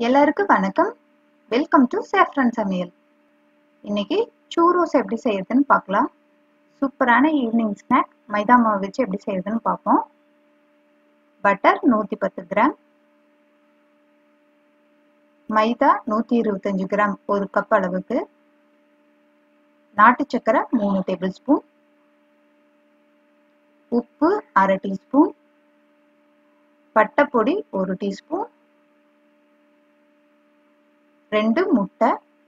எல்லாருக்கும் வணக்கம் welcome to saffron சமையல் இன்னைக்கு சூரோஸ் எப்படி செய்யறதுன்னு பார்க்கலாம் சூப்பரான ஈவினிங் ஸ்நாக் மைதா மாவு வச்சு எப்படி செய்யறதுன்னு பார்ப்போம் பட்டர் நூற்றி பத்து கிராம் மைதா நூற்றி இருபத்தஞ்சு கிராம் ஒரு கப் அளவுக்கு நாட்டு சக்கரை மூணு டேபிள் ஸ்பூன் உப்பு அரை டீஸ்பூன் பட்டைப்பொடி ஒரு டீஸ்பூன் ரெண்டு முட்டை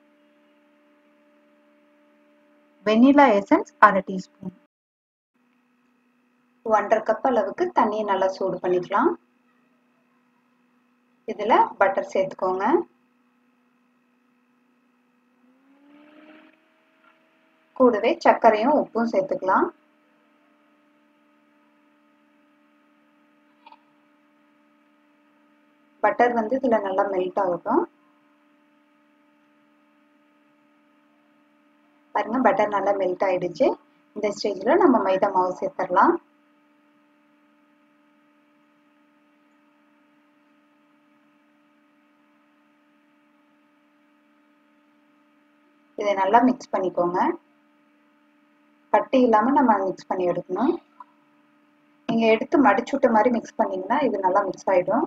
வெனிலா எசன்ஸ் அரை டீஸ்பூன் ஒன்றரை கப் அளவுக்கு தண்ணியை நல்லா சூடு பண்ணிக்கலாம் இதில் பட்டர் சேர்த்துக்கோங்க கூடவே சர்க்கரையும் உப்பும் சேர்த்துக்கலாம் பட்டர் வந்து இதில் நல்லா மெல்ட் ஆகட்டும் பாருங்க பட்டர் நல்லா மெல்ட் ஆயிடுச்சு இந்த ஸ்டேஜில் நம்ம மைதா மாவு சேர்த்துடலாம் இதை நல்லா மிக்ஸ் பண்ணிக்கோங்க கட்டி இல்லாமல் நம்ம மிக்ஸ் பண்ணி எடுக்கணும் நீங்கள் எடுத்து மடிச்சுட்ட மாதிரி மிக்ஸ் பண்ணிங்கன்னா இது நல்லா மிக்ஸ் ஆகிடும்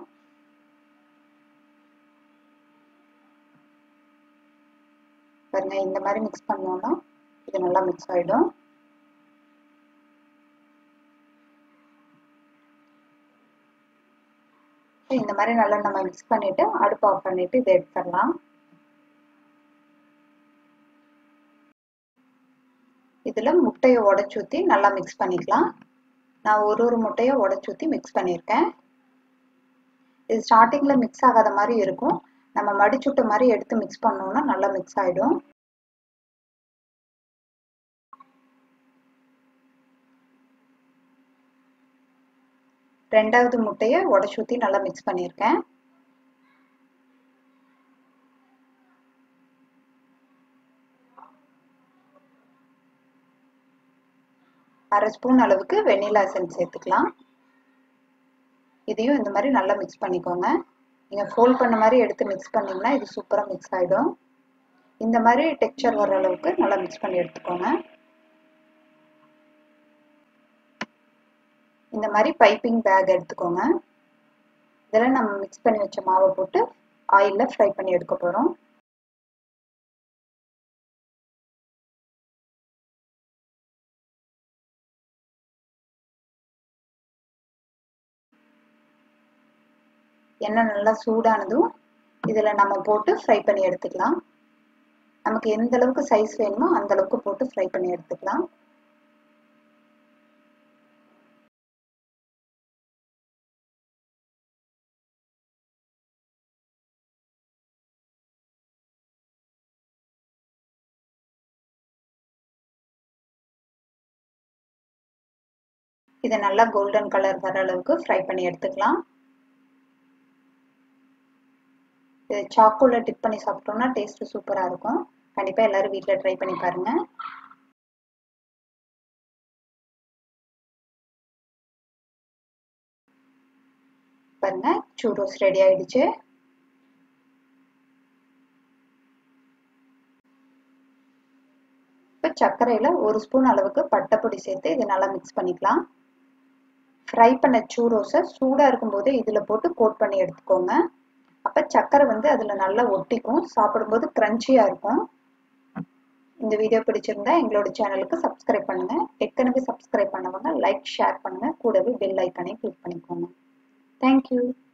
பாருங்க இந்த மாதிரி மிக்ஸ் பண்ணோம்னா இது நல்லா மிக்ஸ் ஆகிடும் இந்த மாதிரி நல்லா நம்ம மிக்ஸ் பண்ணிட்டு அடுப்பு ஆஃப் பண்ணிட்டு இதை எடுத்துடலாம் இதில் முட்டையை உடச்சி ஊற்றி நல்லா மிக்ஸ் பண்ணிக்கலாம் நான் ஒரு ஒரு முட்டையை உடச்சி ஊற்றி மிக்ஸ் பண்ணியிருக்கேன் இது ஸ்டார்டிங்கில் மிக்ஸ் ஆகாத மாதிரி இருக்கும் நம்ம மடிச்சுட்ட மாதிரி எடுத்து மிக்ஸ் பண்ணோம்னா நல்லா மிக்ஸ் ஆகிடும் ரெண்டாவது முட்டையை உடச்சி ஊற்றி நல்லா மிக்ஸ் பண்ணியிருக்கேன் அரை ஸ்பூன் அளவுக்கு வெண்ணிலா எசன்ஸ் சேர்த்துக்கலாம் இதையும் இந்த மாதிரி நல்லா மிக்ஸ் பண்ணிக்கோங்க நீங்கள் ஃபோல்ட் பண்ண மாதிரி எடுத்து மிக்ஸ் பண்ணிங்கன்னா இது சூப்பராக மிக்ஸ் ஆகிடும் இந்த மாதிரி டெக்ஸ்சர் வர அளவுக்கு நல்லா மிக்ஸ் பண்ணி எடுத்துக்கோங்க இந்த மாதிரி பைப்பிங் பேக் எடுத்துக்கோங்க இதில் நம்ம மிக்ஸ் பண்ணி வச்ச மாவை போட்டு ஆயிலில் ஃப்ரை பண்ணி எடுக்க போகிறோம் எண்ணெய் நல்லா சூடானதும் இதில் நம்ம போட்டு ஃப்ரை பண்ணி எடுத்துக்கலாம் நமக்கு எந்த அளவுக்கு சைஸ் வேணுமோ அந்த அளவுக்கு போட்டு ஃப்ரை பண்ணி எடுத்துக்கலாம் இதை நல்லா கோல்டன் கலர் வர அளவுக்கு ஃப்ரை பண்ணி எடுத்துக்கலாம் இது சாக்கோல டிப் பண்ணி சாப்பிட்டோம்னா டேஸ்ட் சூப்பராக இருக்கும் கண்டிப்பாக எல்லாரும் வீட்டில் ட்ரை பண்ணி பாருங்க பாருங்க சூரோஸ் ரெடி ஆயிடுச்சு இப்போ சர்க்கரையில் ஒரு ஸ்பூன் அளவுக்கு பட்டைப்பொடி சேர்த்து இதை நல்லா மிக்ஸ் பண்ணிக்கலாம் ஃப்ரை பண்ண சூரோஸை சூடாக இருக்கும்போதே இதில் போட்டு கோட் பண்ணி எடுத்துக்கோங்க அப்போ சர்க்கரை வந்து அதில் நல்லா ஒட்டிக்கும் சாப்பிடும்போது க்ரன்ச்சியாக இருக்கும் இந்த வீடியோ பிடிச்சிருந்தா எங்களோட சேனலுக்கு சப்ஸ்கிரைப் பண்ணுங்கள் ஏற்கனவே சப்ஸ்கிரைப் பண்ணவங்க லைக் ஷேர் பண்ணுங்கள் கூடவே பெல் ஐக்கனை கிளிக் பண்ணிக்கோங்க தேங்க்யூ